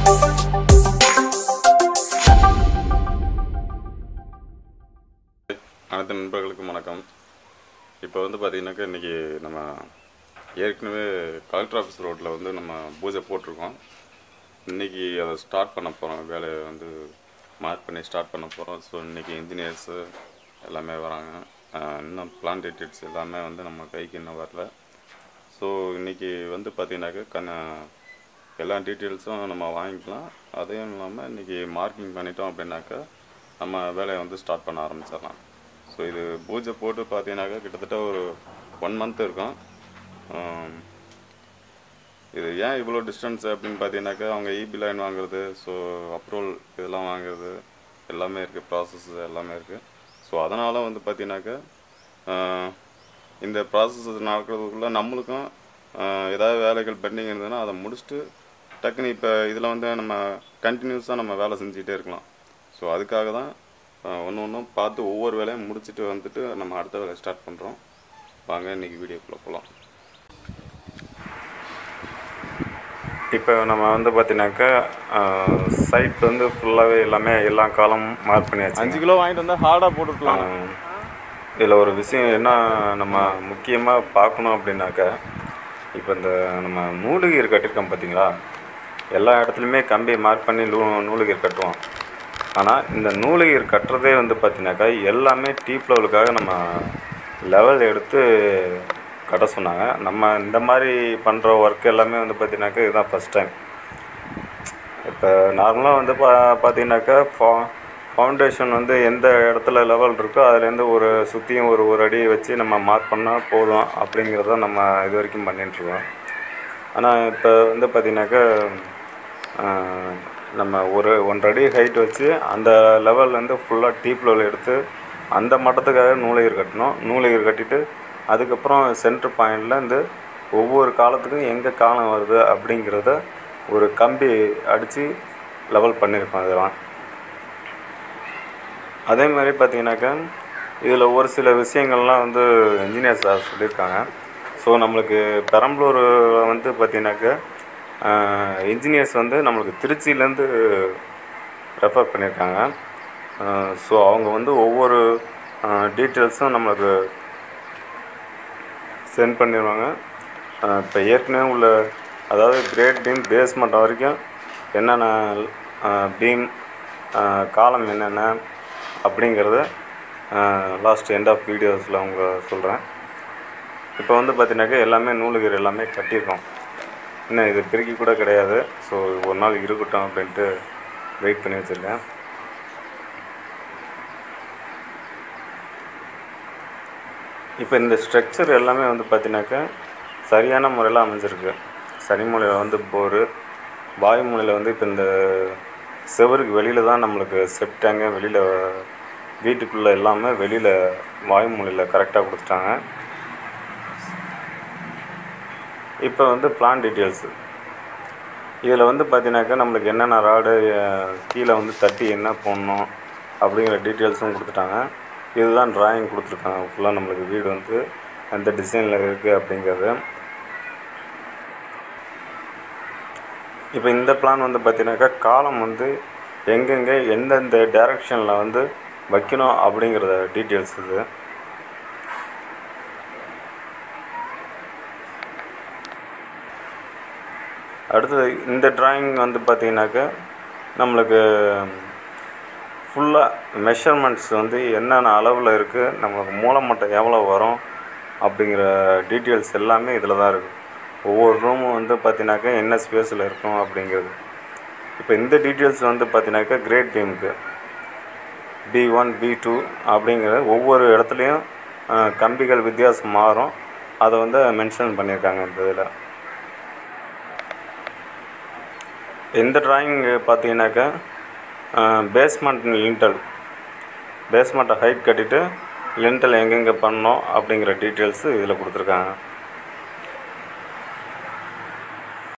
அனைத்து நண்பர்களுக்கும் வணக்கம் இப்போ வந்து பார்த்தீங்கன்னாக்கா இன்றைக்கி நம்ம ஏற்கனவே கலெக்டர் ஆஃபீஸ் ரோட்டில் வந்து நம்ம பூஜை போட்டிருக்கோம் இன்றைக்கி அதை ஸ்டார்ட் பண்ண போகிறோம் வேலையை வந்து மார்க் பண்ணி ஸ்டார்ட் பண்ண போகிறோம் ஸோ இன்றைக்கி இன்ஜினியர்ஸு எல்லாமே வராங்க ஆஹ் இன்னும் பிளான் டீட்டெயில்ஸ் எல்லாமே வந்து நம்ம கைக்கு இன்னும் வரல ஸோ இன்றைக்கி வந்து பார்த்தீங்கன்னாக்கா கண்ண எல்லா டீட்டெயில்ஸும் நம்ம வாங்கிக்கலாம் அதையும் இல்லாமல் இன்றைக்கி மார்க்கிங் பண்ணிட்டோம் அப்படின்னாக்கா நம்ம வேலையை வந்து ஸ்டார்ட் பண்ண ஆரம்பிச்சிடலாம் ஸோ இது பூஜை போட்டு பார்த்தீங்கன்னாக்கா கிட்டத்தட்ட ஒரு ஒன் மந்த் இருக்கும் ஆம், இது ஏன் இவ்வளோ டிஸ்டன்ஸ் அப்படின்னு பார்த்தீங்கன்னாக்கா அவங்க இபி லைன் வாங்குறது ஸோ அப்ரூவல் இதெல்லாம் வாங்குறது எல்லாமே இருக்குது ப்ராசஸ் எல்லாமே இருக்குது ஸோ அதனால் வந்து பார்த்தீங்கன்னாக்கா ஆஹ், இந்த ப்ராசஸ் நடக்கிறதுக்குள்ளே நம்மளுக்கும் ஆஹ், ஏதாவது வேலைகள் பெண்டிங் இருந்ததுன்னா அதை முடிச்சுட்டு டக்குன்னு இப்போ இதில் வந்து நம்ம கண்டினியூஸாக நம்ம வேலை செஞ்சுக்கிட்டே இருக்கலாம் ஸோ அதுக்காக தான் ஒன்று ஒன்றும் பார்த்து ஒவ்வொரு வேலையும் முடிச்சுட்டு வந்துட்டு நம்ம அடுத்த வேலையை ஸ்டார்ட் பண்ணுறோம் வாங்க இன்றைக்கி வீடியோக்குள்ளே போகலாம் இப்போ நம்ம வந்து பார்த்தீங்கன்னாக்கா சைட் வந்து ஃபுல்லாகவே எல்லாமே எல்லா காலமும் மார்க் பண்ணியாச்சு அஞ்சு கிலோ வாங்கிட்டு வந்தால் ஹார்டாக போட்டுருக்கலாம் இதில் ஒரு விஷயம் என்ன நம்ம முக்கியமாக பார்க்கணும் அப்படின்னாக்கா இப்போ இந்த நம்ம நூலுகீர் கட்டியிருக்கோம் பார்த்தீங்களா எல்லா இடத்துலையுமே கம்பி மார்க் பண்ணி நூ நூலுகீர் கட்டுவோம் ஆனால் இந்த நூலுகீர் கட்டுறதே வந்து பார்த்தீங்கன்னாக்கா எல்லாமே டீப் லெவலுக்காக நம்ம லெவல் எடுத்து கட்ட சொன்னாங்க நம்ம இந்த மாதிரி பண்ணுற ஒர்க் எல்லாமே வந்து பார்த்தீங்கன்னாக்கா இதுதான் ஃபஸ்ட் டைம் இப்போ நார்மலாக வந்து பா பார்த்தீங்கன்னாக்கா ஃபா ஃபவுண்டேஷன் வந்து எந்த இடத்துல லெவல் இருக்கோ அதுலேருந்து ஒரு சுற்றியும் ஒரு ஒரு அடி வச்சு நம்ம மார்க் பண்ணால் போதும் அப்படிங்கிறத நம்ம இது வரைக்கும் பண்ணிட்டுருக்கோம் ஆனால் இப்போ வந்து பார்த்திங்கனாக்கா ஆஹ், நம்ம ஒரு ஒன்றரை அடி ஹைட் வச்சு அந்த லெவல்லேருந்து ஃபுல்லாக டீப் லெவல் எடுத்து அந்த மட்டத்துக்காக நூலையர் கட்டணும் நூலையர் கட்டிட்டு அதுக்கப்புறம் சென்டர் பாயிண்டில் இந்த ஒவ்வொரு காலத்துக்கும் எங்கே காலம் வருது அப்படிங்கிறத ஒரு கம்பி அடித்து லெவல் பண்ணியிருக்கோம் இதெல்லாம் அதே மாதிரி பார்த்தீங்கன்னாக்கா இதில் ஒரு சில விஷயங்கள்லாம் வந்து இன்ஜினியர்ஸ் சார் சொல்லியிருக்காங்க ஸோ நம்மளுக்கு பெரம்பலூர் வந்து பார்த்தீங்கன்னாக்கா இன்ஜினியர்ஸ் வந்து நம்மளுக்கு திருச்சியிலேருந்து ரெஃபர் பண்ணியிருக்காங்க ஸோ அவங்க வந்து ஒவ்வொரு டீட்டெயில்ஸும் நம்மளுக்கு சென்ட் பண்ணிடுவாங்க இப்போ ஏற்கனவே உள்ள அதாவது கிரேட் பீம் பேஸ்மெண்ட் வரைக்கும் என்னென்ன பீம் காலம் என்னென்ன அப்படிங்கிறத லாஸ்ட் எண்ட் ஆஃப் வீடியோஸில் அவங்க சொல்கிறேன் இப்போ வந்து பார்த்தீங்கன்னாக்கா எல்லாமே நூலுகீர் எல்லாமே கட்டியிருக்கோம் இன்னும் இது பிரிக்கி கூட கிடையாது ஸோ ஒரு நாள் இருக்கட்டும் அப்படின்ட்டு வெயிட் பண்ணி வச்சுருக்கேன் இப்போ இந்த ஸ்ட்ரக்சர் எல்லாமே வந்து பார்த்தீங்கன்னாக்கா சரியான முறையில் அமைஞ்சிருக்கு சனிமூலையில் வந்து போரு வாயுமூலையில் வந்து இப்போ இந்த செவருக்கு வெளியில் தான் நம்மளுக்கு செப்டாங்க வெளியில் வீட்டுக்குள்ளே எல்லாமே வெளியில் வாயுமூலையில் கரெக்டாக கொடுத்துட்டாங்க இப்போ வந்து பிளான் டீட்டெயில்ஸு இதில் வந்து பார்த்தீங்கன்னாக்கா நம்மளுக்கு என்னென்ன ராடு கீழே வந்து தட்டி என்ன போடணும் அப்படிங்கிற டீட்டெயில்ஸும் கொடுத்துட்டாங்க இதுதான் டிராயிங் கொடுத்துருக்காங்க ஃபுல்லாக நம்மளுக்கு வீடு வந்து எந்த டிசைனில் இருக்குது அப்படிங்கிறது இப்போ இந்த பிளான் வந்து பார்த்தீங்கன்னாக்கா காலம் வந்து எங்கெங்கே எந்தெந்த டைரக்ஷனில் வந்து வைக்கணும் அப்படிங்கிறத டீட்டெயில்ஸ் இது அடுத்தது இந்த டிராயிங் வந்து பார்த்தீங்கன்னாக்கா நம்மளுக்கு ஃபுல்லாக மெஷர்மெண்ட்ஸ் வந்து என்னென்ன அளவில் இருக்குது நம்மளுக்கு மூலமட்டம் எவ்வளோ வரும் அப்படிங்கிற டீட்டெயில்ஸ் எல்லாமே இதில் தான் இருக்குது ஒவ்வொரு ரூமும் வந்து பார்த்தீங்கன்னாக்கா என்ன ஸ்பேஸில் இருக்கும் அப்படிங்கிறது இப்போ இந்த டீட்டெயில்ஸ் வந்து பார்த்தீங்கன்னாக்கா கிரேட் பீமுக்கு பி ஒன் பி டூ அப்படிங்கிற ஒவ்வொரு இடத்துலையும் அஹ், கம்பிகள் வித்தியாசம் மாறும் அதை வந்து மென்ஷன் பண்ணியிருக்காங்க இந்த இதில் இந்த டிராயிங் பார்த்தீங்கன்னாக்கா பேஸ்மெண்ட் லிண்டல் பேஸ்மெண்ட்டை ஹைட் கட்டிட்டு லிண்டல் எங்கெங்கே பண்ணோம் அப்படிங்கிற டீட்டெயில்ஸு இதில் கொடுத்துருக்காங்க